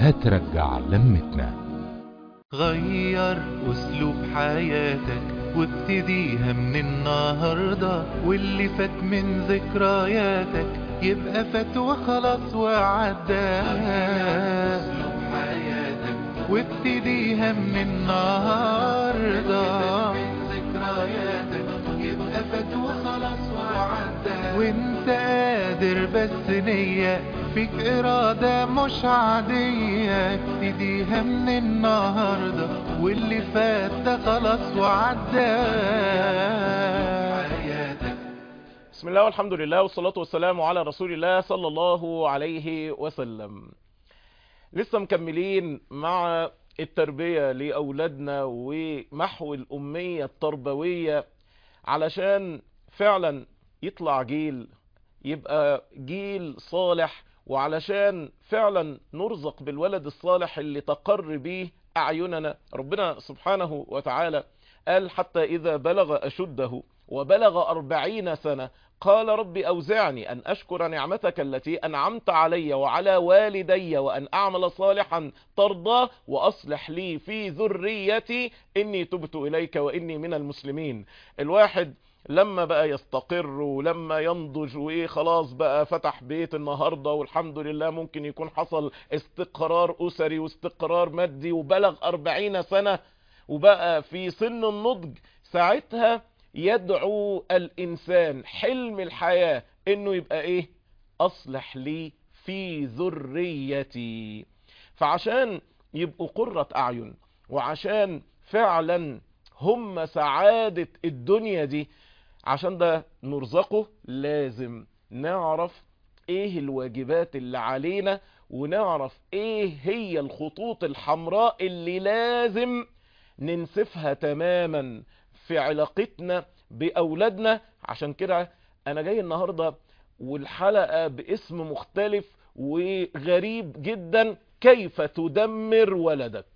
هترجع لمتنا غير أسلوب حياتك وابتديها من النهاردة واللي فات من ذكرياتك يبقى فات وخلاص وعدى وابتديها من النهاردة يبقى فات وخلاص وعدى وانت قادر بس نية فيك إرادة مش عادية ابتديها من النهاردة واللي فات ده خلاص وعدى بسم الله والحمد لله والصلاة والسلام على رسول الله صلى الله عليه وسلم لسه مكملين مع التربية لأولادنا ومحو الأمية التربوية علشان فعلا يطلع جيل يبقى جيل صالح وعلشان فعلا نرزق بالولد الصالح اللي تقر به أعيننا ربنا سبحانه وتعالى قال حتى إذا بلغ أشده وبلغ أربعين سنة قال رب أوزعني أن أشكر نعمتك التي أنعمت علي وعلى والدي وأن أعمل صالحا ترضى وأصلح لي في ذريتي إني تبت إليك وإني من المسلمين الواحد لما بقى يستقر ولما ينضج وايه خلاص بقى فتح بيت النهارده والحمد لله ممكن يكون حصل استقرار اسري واستقرار مادي وبلغ أربعين سنة وبقى في سن النضج ساعتها يدعو الانسان حلم الحياة انه يبقى ايه اصلح لي في ذريتي فعشان يبقوا قرة اعين وعشان فعلا هم سعادة الدنيا دي عشان ده نرزقه لازم نعرف ايه الواجبات اللي علينا ونعرف ايه هي الخطوط الحمراء اللي لازم ننسفها تماما في علاقتنا بأولادنا عشان كده انا جاي النهاردة والحلقة باسم مختلف وغريب جدا كيف تدمر ولدك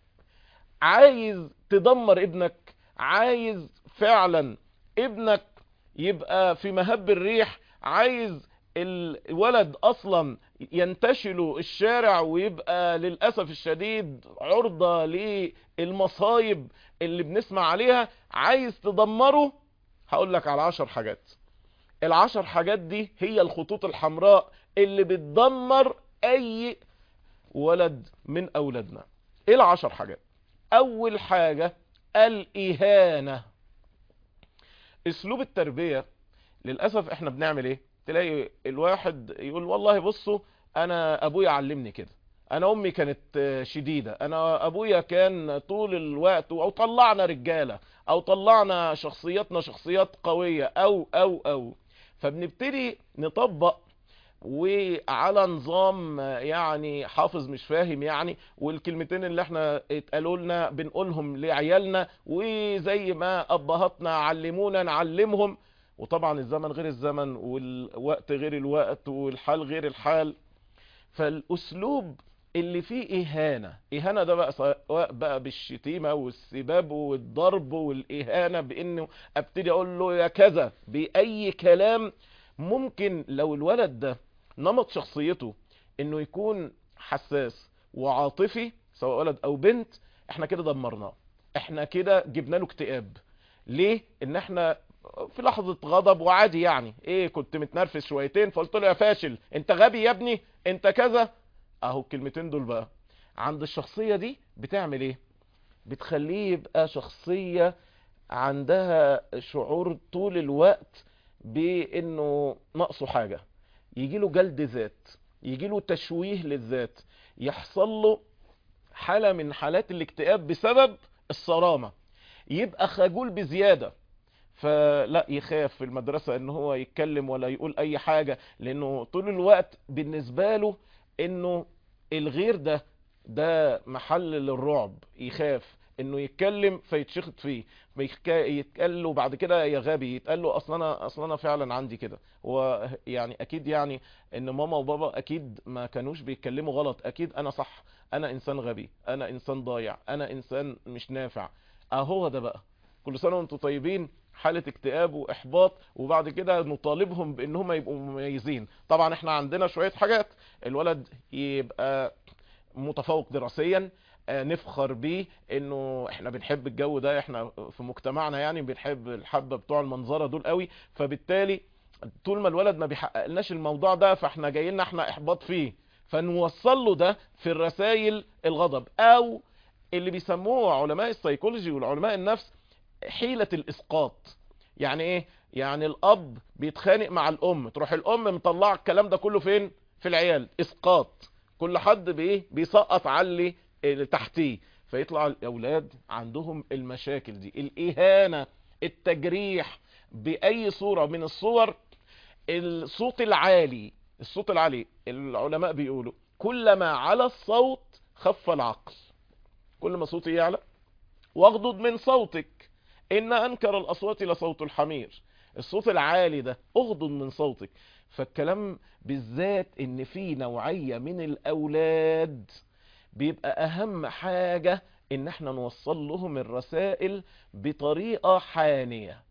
عايز تدمر ابنك عايز فعلا ابنك يبقى في مهب الريح عايز الولد اصلا ينتشل الشارع ويبقى للأسف الشديد عرضة للمصايب اللي بنسمع عليها عايز تدمره هقول لك على عشر حاجات العشر حاجات دي هي الخطوط الحمراء اللي بتدمر اي ولد من اولادنا ايه العشر حاجات اول حاجة الاهانة اسلوب التربية للأسف احنا بنعمل ايه تلاقي الواحد يقول والله بصوا انا ابويا علمني كده انا امي كانت شديدة انا ابويا كان طول الوقت او طلعنا رجالة او طلعنا شخصياتنا شخصيات قوية او او او فبنبتدي نطبق وعلى نظام يعني حافظ مش فاهم يعني والكلمتين اللي احنا اتقالوا لنا بنقولهم لعيالنا وزي ما ابهاتنا علمونا نعلمهم وطبعا الزمن غير الزمن والوقت غير الوقت والحال غير الحال فالاسلوب اللي فيه اهانة اهانة ده بقى سواء بقى بالشتيمة والسباب والضرب والاهانة بانه ابتدي اقول له يا كذا باي كلام ممكن لو الولد ده نمط شخصيته انه يكون حساس وعاطفي سواء ولد او بنت احنا كده دمرناه احنا كده جبنا له اكتئاب ليه ان احنا في لحظة غضب وعادي يعني ايه كنت متنرفز شويتين فقلت له يا فاشل انت غبي يا ابني انت كذا اهو الكلمتين دول بقى عند الشخصية دي بتعمل ايه بتخليه يبقى شخصية عندها شعور طول الوقت بانه ناقصه حاجة يجي له جلد ذات يجي له تشويه للذات يحصل له حالة من حالات الاكتئاب بسبب الصرامة يبقى خجول بزيادة فلا يخاف في المدرسة ان هو يتكلم ولا يقول اي حاجة لانه طول الوقت بالنسبة له انه الغير ده ده محل للرعب يخاف انه يتكلم فيتشخط فيه يتقال له بعد كده يا غبي يتقال له اصلا انا اصلا انا فعلا عندي كده هو يعني اكيد يعني ان ماما وبابا اكيد ما كانوش بيتكلموا غلط اكيد انا صح انا انسان غبي انا انسان ضايع انا انسان مش نافع اهو ده بقى كل سنة وانتم طيبين حالة اكتئاب واحباط وبعد كده نطالبهم بانهم يبقوا مميزين طبعا احنا عندنا شوية حاجات الولد يبقى متفوق دراسيا آه، نفخر بيه انه احنا بنحب الجو ده احنا في مجتمعنا يعني بنحب الحبة بتوع المنظرة دول قوي فبالتالي طول ما الولد ما بيحققلناش الموضوع ده فاحنا جاي لنا احنا احباط فيه فنوصل له ده في الرسائل الغضب او اللي بيسموه علماء السيكولوجي والعلماء النفس حيلة الاسقاط يعني ايه يعني الاب بيتخانق مع الام تروح الام مطلعه الكلام ده كله فين في العيال اسقاط كل حد بايه بيسقط على اللي اللي تحتيه فيطلع الاولاد عندهم المشاكل دي الاهانة التجريح باي صورة من الصور الصوت العالي الصوت العالي العلماء بيقولوا كلما على الصوت خف العقل كل ما صوتي يعلى واغضض من صوتك ان انكر الاصوات لصوت الحمير الصوت العالي ده اغضض من صوتك فالكلام بالذات ان في نوعية من الاولاد بيبقى اهم حاجة ان احنا نوصل لهم الرسائل بطريقة حانية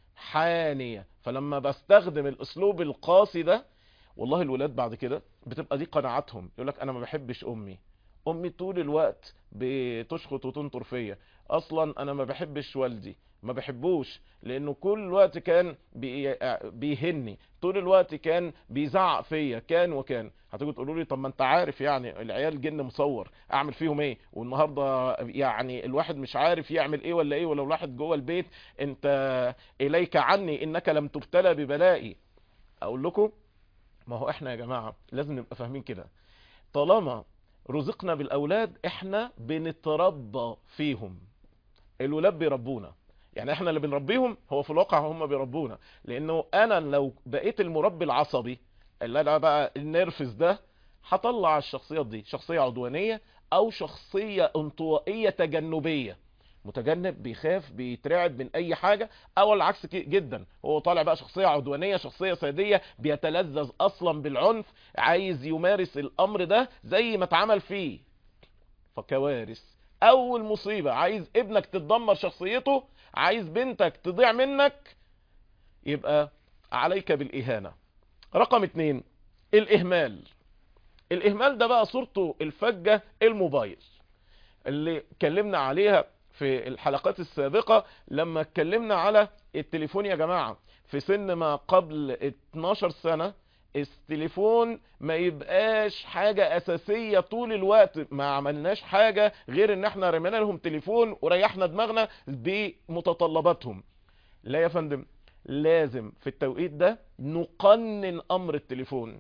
حانية فلما بستخدم الاسلوب القاسي ده والله الولاد بعد كده بتبقى دي قناعاتهم يقول لك انا ما بحبش امي امي طول الوقت بتشخط وتنطر فيا اصلا انا ما بحبش والدي ما بحبوش لانه كل الوقت كان بي- بيهني طول الوقت كان بيزعق فيا كان وكان هتيجوا تقولوا لي طب ما انت عارف يعني العيال جن مصور اعمل فيهم ايه والنهارده يعني الواحد مش عارف يعمل ايه ولا ايه ولو الواحد جوه البيت انت اليك عني انك لم تبتلى ببلائي اقول لكم ما هو احنا يا جماعه لازم نبقى فاهمين كده طالما رزقنا بالاولاد احنا بنتربى فيهم الولاد بيربونا يعني احنا اللي بنربيهم هو في الواقع هم بيربونا لانه انا لو بقيت المربي العصبي اللي انا بقى النرفز ده هطلع الشخصيات دي شخصية عدوانية او شخصية انطوائية تجنبية متجنب بيخاف بيترعب من اي حاجة او العكس كي- جدا هو طالع بقى شخصية عدوانية شخصية سادية بيتلذذ اصلا بالعنف عايز يمارس الامر ده زي ما اتعمل فيه فكوارث اول مصيبة عايز ابنك تتدمر شخصيته عايز بنتك تضيع منك يبقى عليك بالاهانة رقم اتنين الاهمال الاهمال ده بقى صورته الفجة الموبايل اللي اتكلمنا عليها في الحلقات السابقة لما اتكلمنا على التليفون يا جماعة في سن ما قبل 12 سنة التليفون ما يبقاش حاجة اساسية طول الوقت ما عملناش حاجة غير ان احنا رمينا لهم تليفون وريحنا دماغنا بمتطلباتهم لا يا فندم لازم في التوقيت ده نقنن امر التليفون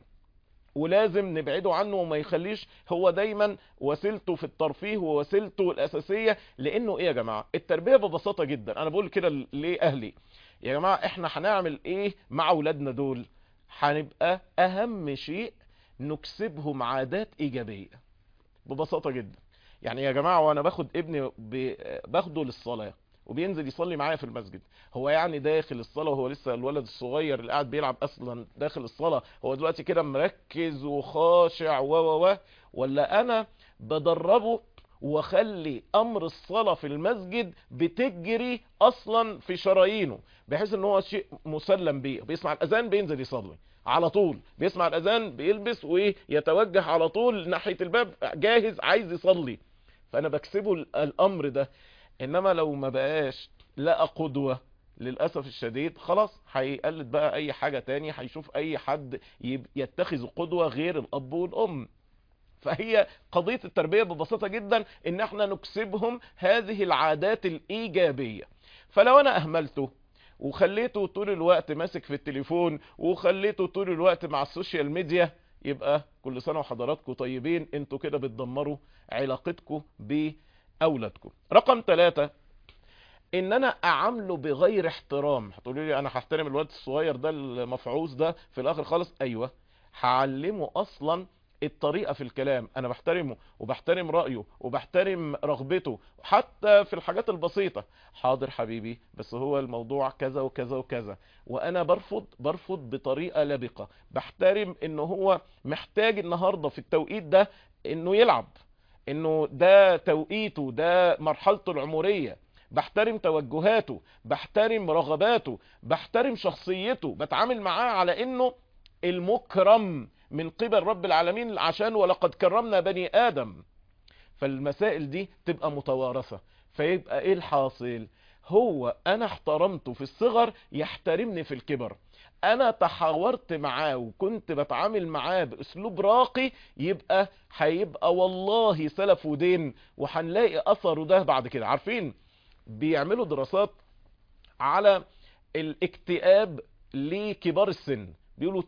ولازم نبعده عنه وما يخليش هو دايما وسيلته في الترفيه ووسيلته الاساسية لانه ايه يا جماعة التربية ببساطة جدا انا بقول كده لاهلي يا جماعة احنا هنعمل ايه مع اولادنا دول هنبقى اهم شيء نكسبهم عادات ايجابية ببساطة جدا يعني يا جماعة وانا باخد ابني ب... باخده للصلاة وبينزل يصلي معايا في المسجد هو يعني داخل الصلاة وهو لسه الولد الصغير اللي قاعد بيلعب اصلا داخل الصلاة هو دلوقتي كده مركز وخاشع و و و ولا انا بدربه واخلي امر الصلاة في المسجد بتجري اصلا في شرايينه بحيث ان هو شيء مسلم بيه بيسمع الاذان بينزل يصلي على طول بيسمع الاذان بيلبس ويتوجه على طول ناحية الباب جاهز عايز يصلي فانا بكسبه الامر ده انما لو ما بقاش لقى قدوة للأسف الشديد خلاص هيقلد بقى اي حاجة تاني هيشوف اي حد يب- يتخذ قدوة غير الاب والام فهي قضية التربية ببساطة جدا ان احنا نكسبهم هذه العادات الايجابية فلو انا اهملته وخليته طول الوقت ماسك في التليفون وخليته طول الوقت مع السوشيال ميديا يبقى كل سنة وحضراتكم طيبين انتوا كده بتدمروا علاقتكم باولادكم رقم ثلاثة ان انا اعامله بغير احترام هتقولوا لي انا هحترم الولد الصغير ده المفعوص ده في الاخر خالص ايوه هعلمه اصلا الطريقة في الكلام انا بحترمه وبحترم رأيه وبحترم رغبته حتى في الحاجات البسيطة حاضر حبيبي بس هو الموضوع كذا وكذا وكذا وانا برفض برفض بطريقة لبقة بحترم انه هو محتاج النهاردة في التوقيت ده انه يلعب انه ده توقيته ده مرحلته العمرية بحترم توجهاته بحترم رغباته بحترم شخصيته بتعامل معاه على انه المكرم من قبل رب العالمين عشان ولقد كرمنا بني ادم فالمسائل دي تبقى متوارثة فيبقى ايه الحاصل هو انا احترمته في الصغر يحترمني في الكبر انا تحاورت معاه وكنت بتعامل معاه باسلوب راقي يبقى هيبقى والله سلف ودين وهنلاقي اثره ده بعد كده عارفين بيعملوا دراسات على الاكتئاب لكبار السن بيقولوا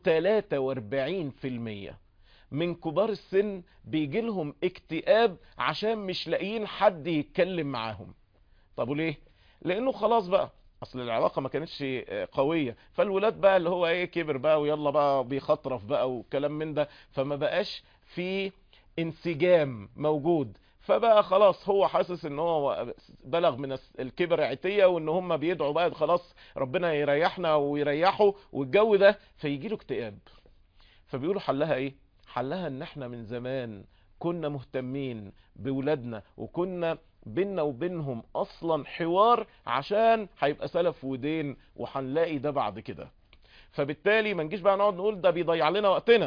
43% من كبار السن بيجي لهم اكتئاب عشان مش لاقيين حد يتكلم معاهم طب وليه لانه خلاص بقى اصل العلاقه ما كانتش قويه فالولاد بقى اللي هو ايه كبر بقى ويلا بقى بيخطرف بقى وكلام من ده فما بقاش في انسجام موجود فبقى خلاص هو حاسس ان هو بلغ من الكبر عتية وان هم بيدعوا بقى خلاص ربنا يريحنا ويريحه والجو ده فيجي له اكتئاب فبيقولوا حلها ايه حلها ان احنا من زمان كنا مهتمين بولادنا وكنا بيننا وبينهم اصلا حوار عشان هيبقى سلف ودين وهنلاقي ده بعد كده فبالتالي ما نجيش بقى نقعد نقول ده بيضيع لنا وقتنا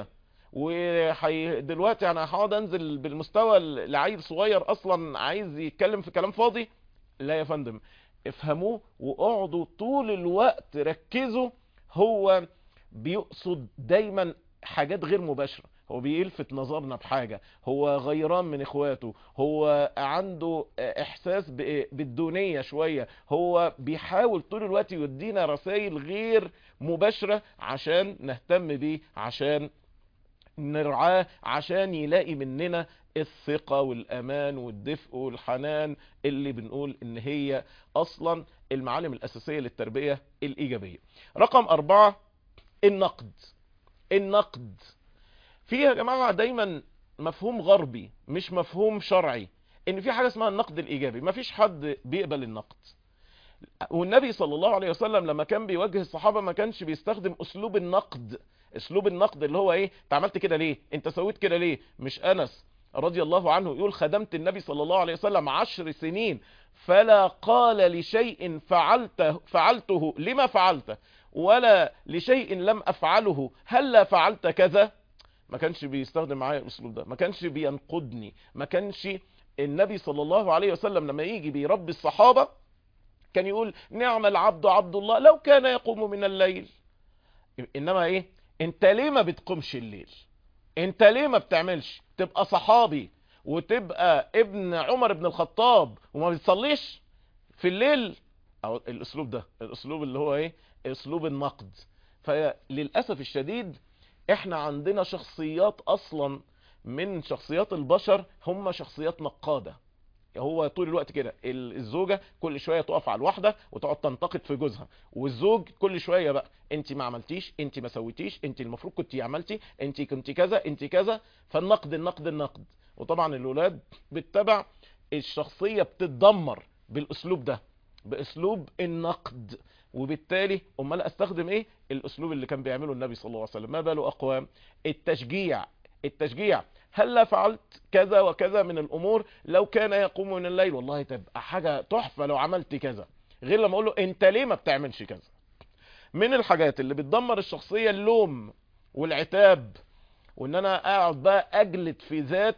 وحي دلوقتي انا هقعد انزل بالمستوى لعيل صغير اصلا عايز يتكلم في كلام فاضي لا يا فندم افهموه واقعدوا طول الوقت ركزوا هو بيقصد دايما حاجات غير مباشرة هو بيلفت نظرنا بحاجة هو غيران من اخواته هو عنده احساس بالدونية شوية هو بيحاول طول الوقت يدينا رسائل غير مباشرة عشان نهتم بيه عشان نرعاه عشان يلاقي مننا الثقة والأمان والدفء والحنان اللي بنقول إن هي أصلا المعالم الأساسية للتربية الإيجابية رقم أربعة النقد النقد فيها يا جماعة دايما مفهوم غربي مش مفهوم شرعي ان في حاجة اسمها النقد الايجابي مفيش حد بيقبل النقد والنبي صلى الله عليه وسلم لما كان بيوجه الصحابة ما كانش بيستخدم اسلوب النقد اسلوب النقد اللي هو ايه انت عملت كده ليه انت سويت كده ليه مش انس رضي الله عنه يقول خدمت النبي صلى الله عليه وسلم عشر سنين فلا قال لشيء فعلته, فعلته لما فعلته ولا لشيء لم افعله هل فعلت كذا ما كانش بيستخدم معايا الاسلوب ده ما كانش بينقدني ما كانش النبي صلى الله عليه وسلم لما يجي بيربي الصحابة كان يقول نعم العبد عبد الله لو كان يقوم من الليل انما ايه انت ليه ما بتقومش الليل انت ليه ما بتعملش تبقى صحابي وتبقى ابن عمر بن الخطاب وما بتصليش في الليل او الاسلوب ده الاسلوب اللي هو ايه اسلوب النقد فللأسف الشديد احنا عندنا شخصيات اصلا من شخصيات البشر هم شخصيات نقادة هو طول الوقت كده الزوجة كل شوية تقف على الواحدة وتقعد تنتقد في جوزها والزوج كل شوية بقى انت ما عملتيش انت ما سويتيش انت المفروض كنت عملتي انت كنت كذا انت كذا فالنقد النقد النقد وطبعا الولاد بتتبع الشخصية بتتدمر بالاسلوب ده باسلوب النقد وبالتالي امال استخدم ايه الاسلوب اللي كان بيعمله النبي صلى الله عليه وسلم ما باله اقوام التشجيع التشجيع هل فعلت كذا وكذا من الامور لو كان يقوم من الليل والله تبقى حاجة تحفة لو عملت كذا غير لما اقول له انت ليه ما بتعملش كذا من الحاجات اللي بتدمر الشخصية اللوم والعتاب وان انا اقعد بقى اجلد في ذات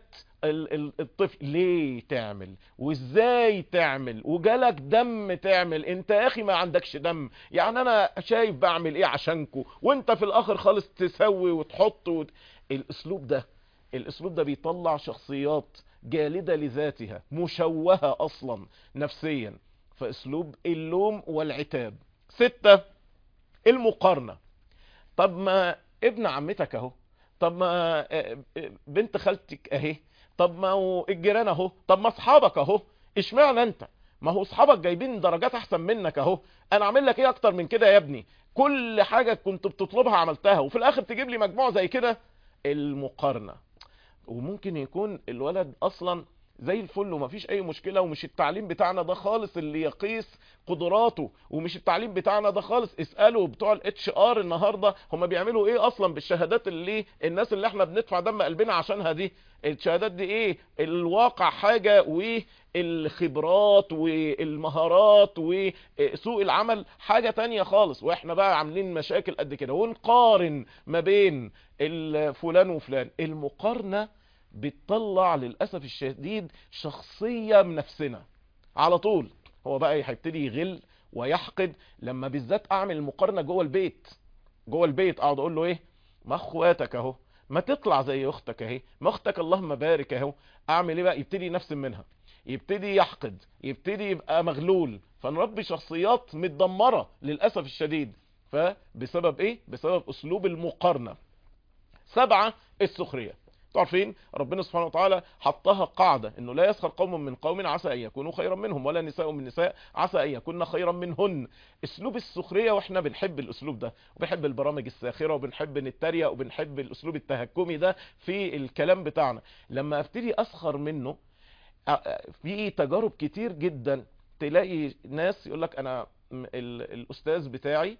الطفل ليه تعمل وازاي تعمل وجالك دم تعمل انت يا اخي ما عندكش دم يعني انا شايف بعمل ايه عشانكو وانت في الاخر خالص تسوي وتحط وت... الاسلوب ده الاسلوب ده بيطلع شخصيات جالدة لذاتها مشوهة اصلا نفسيا فاسلوب اللوم والعتاب ستة المقارنة طب ما ابن عمتك اهو طب ما بنت خالتك اهي طب ما هو الجيران اهو طب ما اصحابك اهو اشمعنى انت ما هو اصحابك جايبين درجات احسن منك اهو انا اعمل لك ايه اكتر من كده يا ابني كل حاجة كنت بتطلبها عملتها وفي الاخر تجيب لي مجموع زي كده المقارنة وممكن يكون الولد اصلا زي الفل ومفيش اي مشكلة ومش التعليم بتاعنا ده خالص اللي يقيس قدراته ومش التعليم بتاعنا ده خالص اسألوا بتوع الاتش ار النهاردة هم بيعملوا ايه اصلا بالشهادات اللي الناس اللي احنا بندفع دم قلبنا عشانها دي الشهادات دي ايه الواقع حاجة والخبرات والمهارات وسوق العمل حاجة تانية خالص واحنا بقى عاملين مشاكل قد كده ونقارن ما بين فلان وفلان المقارنة بتطلع للاسف الشديد شخصيه من نفسنا على طول هو بقى هيبتدي يغل ويحقد لما بالذات اعمل المقارنه جوه البيت جوه البيت اقعد اقول له ايه ما اخواتك اهو ما تطلع زي اختك اهي ما اختك اللهم بارك اهو اعمل ايه بقى يبتدي ينفسن منها يبتدي يحقد يبتدي يبقى مغلول فنربي شخصيات متدمره للاسف الشديد فبسبب ايه بسبب اسلوب المقارنه سبعة السخريه تعرفين ربنا سبحانه وتعالى حطها قاعدة انه لا يسخر قوم من قوم عسى ان يكونوا خيرا منهم ولا نساء من نساء عسى ان يكون خيرا منهن اسلوب السخرية واحنا بنحب الاسلوب ده وبنحب البرامج الساخرة وبنحب نتريق وبنحب الاسلوب التهكمي ده في الكلام بتاعنا لما ابتدي اسخر منه في تجارب كتير جدا تلاقي ناس يقول لك انا الاستاذ بتاعي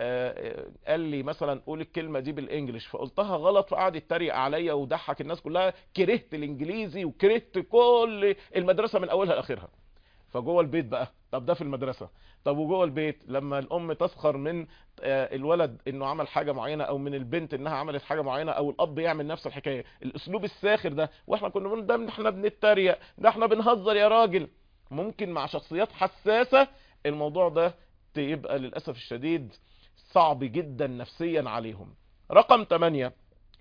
قال لي مثلا قول الكلمه دي بالانجلش فقلتها غلط فقعد يتريق عليا وضحك الناس كلها كرهت الانجليزي وكرهت كل المدرسه من اولها لاخرها فجوه البيت بقى طب ده في المدرسه طب وجوه البيت لما الام تسخر من الولد انه عمل حاجه معينه او من البنت انها عملت حاجه معينه او الاب يعمل نفس الحكايه الاسلوب الساخر ده واحنا كنا بنقول ده احنا بنتريق ده احنا بنهزر يا راجل ممكن مع شخصيات حساسه الموضوع ده يبقى للاسف الشديد صعب جدا نفسيا عليهم رقم 8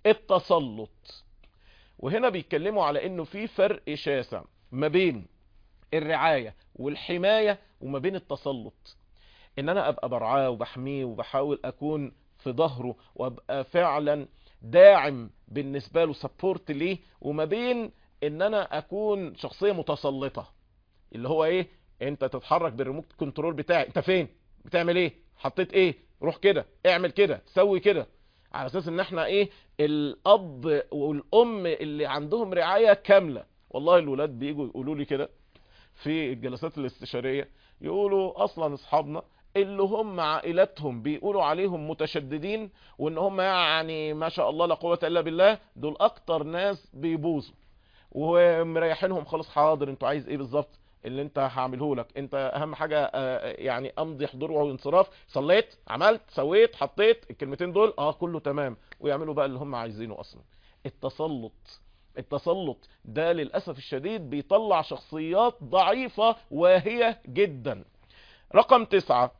التسلط وهنا بيتكلموا على انه في فرق شاسع ما بين الرعاية والحماية وما بين التسلط ان انا ابقى برعاه وبحميه وبحاول اكون في ظهره وابقى فعلا داعم بالنسبة له سبورت ليه وما بين ان انا اكون شخصية متسلطة اللي هو ايه انت تتحرك بالريموت كنترول بتاعي انت فين بتعمل ايه حطيت ايه روح كده اعمل كده سوي كده على اساس ان احنا ايه الاب والام اللي عندهم رعاية كاملة والله الولاد بيجوا يقولوا لي كده في الجلسات الاستشارية يقولوا اصلا اصحابنا اللي هم عائلاتهم بيقولوا عليهم متشددين وان هم يعني ما شاء الله لا قوة الا بالله دول اكتر ناس بيبوظوا ومريحينهم خلاص حاضر انتوا عايز ايه بالظبط اللي انت هعمله لك انت اهم حاجة يعني امضي حضور وانصراف صليت عملت سويت حطيت الكلمتين دول اه كله تمام ويعملوا بقى اللي هم عايزينه اصلا التسلط التسلط ده للأسف الشديد بيطلع شخصيات ضعيفة واهية جدا رقم تسعة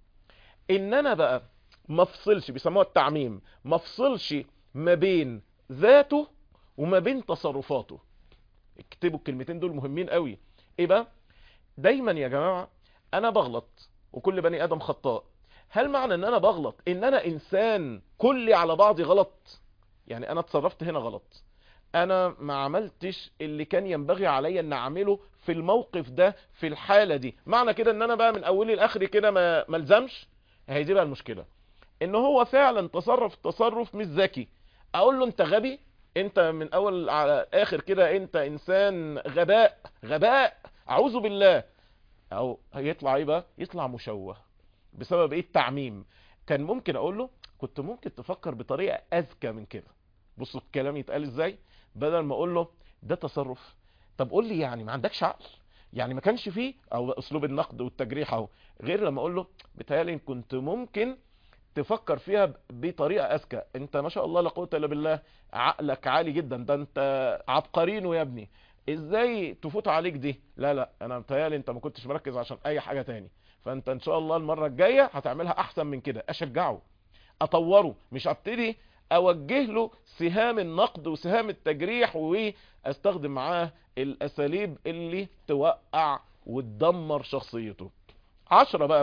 ان انا بقى مفصلش بيسموها التعميم مفصلش ما بين ذاته وما بين تصرفاته اكتبوا الكلمتين دول مهمين قوي ايه بقى دايما يا جماعة انا بغلط وكل بني ادم خطاء هل معنى ان انا بغلط ان انا انسان كلي على بعضي غلط يعني انا اتصرفت هنا غلط انا ما عملتش اللي كان ينبغي عليا ان اعمله في الموقف ده في الحالة دي معنى كده ان انا بقى من اولي لاخري كده ما ملزمش هي دي بقى المشكلة ان هو فعلا تصرف تصرف مش ذكي اقول له انت غبي انت من اول على اخر كده انت انسان غباء غباء اعوذ بالله او هيطلع ايه بقى يطلع مشوه بسبب ايه التعميم كان ممكن اقول له كنت ممكن تفكر بطريقة اذكى من كده بصوا الكلام يتقال ازاي بدل ما اقول له ده تصرف طب قول لي يعني ما عندكش عقل يعني ما كانش فيه او اسلوب النقد والتجريح اهو غير لما اقول له بتهيألي كنت ممكن تفكر فيها بطريقة اذكى انت ما شاء الله لا قوه الا بالله عقلك عالي جدا ده انت عبقرينه يا ابني ازاي تفوت عليك دي لا لا انا متهيألي انت ما كنتش مركز عشان اي حاجة تاني فانت ان شاء الله المرة الجاية هتعملها احسن من كده اشجعه اطوره مش ابتدي اوجه له سهام النقد وسهام التجريح واستخدم معاه الاساليب اللي توقع وتدمر شخصيته عشرة بقى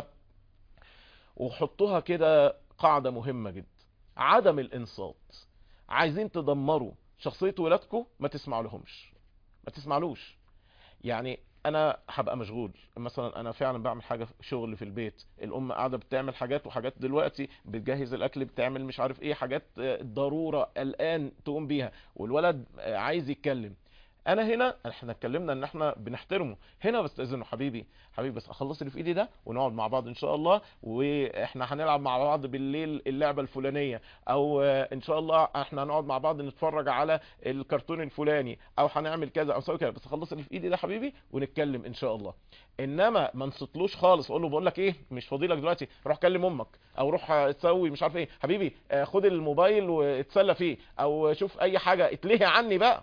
وحطوها كده قاعدة مهمة جدا عدم الانصات عايزين تدمروا شخصية ولادكم ما تسمعوا لهمش ما تسمعلوش يعني انا هبقى مشغول مثلا انا فعلا بعمل حاجه في شغل في البيت الام قاعده بتعمل حاجات وحاجات دلوقتي بتجهز الاكل بتعمل مش عارف ايه حاجات ضروره الان تقوم بيها والولد عايز يتكلم انا هنا احنا اتكلمنا ان احنا بنحترمه هنا بستاذنه حبيبي حبيبي بس اخلص اللي في ايدي ده ونقعد مع بعض ان شاء الله واحنا هنلعب مع بعض بالليل اللعبه الفلانيه او ان شاء الله احنا هنقعد مع بعض نتفرج على الكرتون الفلاني او هنعمل كذا او نسوي كذا بس اخلص اللي في ايدي ده حبيبي ونتكلم ان شاء الله انما ما نصتلوش خالص اقول له بقول لك ايه مش فاضي لك دلوقتي روح كلم امك او روح تسوي مش عارف ايه حبيبي خد الموبايل واتسلى فيه او شوف اي حاجه اتلهي عني بقى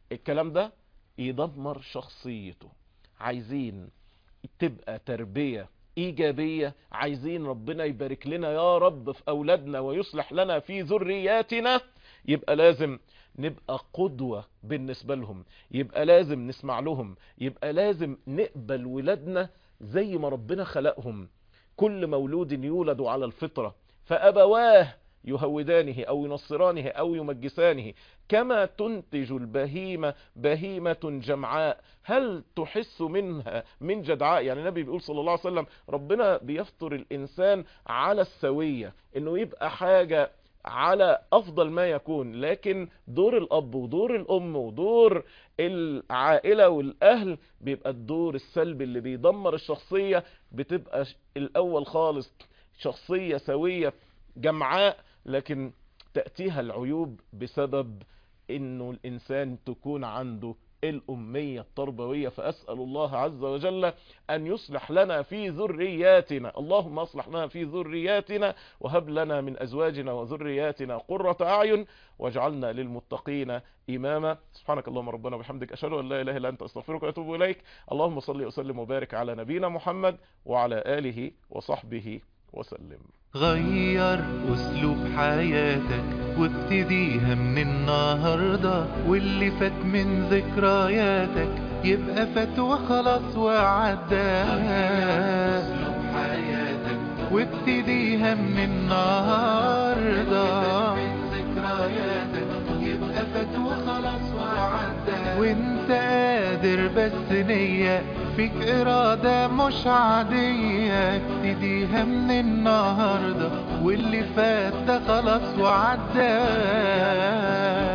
الكلام ده يدمر شخصيته عايزين تبقى تربية إيجابية عايزين ربنا يبارك لنا يا رب في أولادنا ويصلح لنا في ذرياتنا يبقى لازم نبقى قدوة بالنسبة لهم يبقى لازم نسمع لهم يبقى لازم نقبل ولادنا زي ما ربنا خلقهم كل مولود يولد على الفطرة فأبواه يهودانه أو ينصرانه أو يمجسانه كما تنتج البهيمة بهيمة جمعاء هل تحس منها من جدعاء يعني النبي بيقول صلى الله عليه وسلم ربنا بيفطر الإنسان على السوية إنه يبقى حاجة على افضل ما يكون لكن دور الاب ودور الام ودور العائلة والاهل بيبقى الدور السلبي اللي بيدمر الشخصية بتبقى الاول خالص شخصية سوية جمعاء لكن تأتيها العيوب بسبب انه الانسان تكون عنده الأمية التربوية فأسأل الله عز وجل أن يصلح لنا في ذرياتنا اللهم أصلح لنا في ذرياتنا وهب لنا من أزواجنا وذرياتنا قرة أعين واجعلنا للمتقين إماما سبحانك اللهم ربنا وبحمدك أشهد أن لا إله إلا أنت أستغفرك وأتوب إليك اللهم صل وسلم وبارك على نبينا محمد وعلى آله وصحبه وسلم غير أسلوب حياتك وابتديها من النهاردة واللي فات من ذكرياتك يبقى فات وخلاص وعدى وابتديها من النهاردة يبقى فات وخلاص وعدى وانت قادر بس نية فيك إرادة مش عادية ابتديها من النهاردة واللي فات ده خلاص وعدى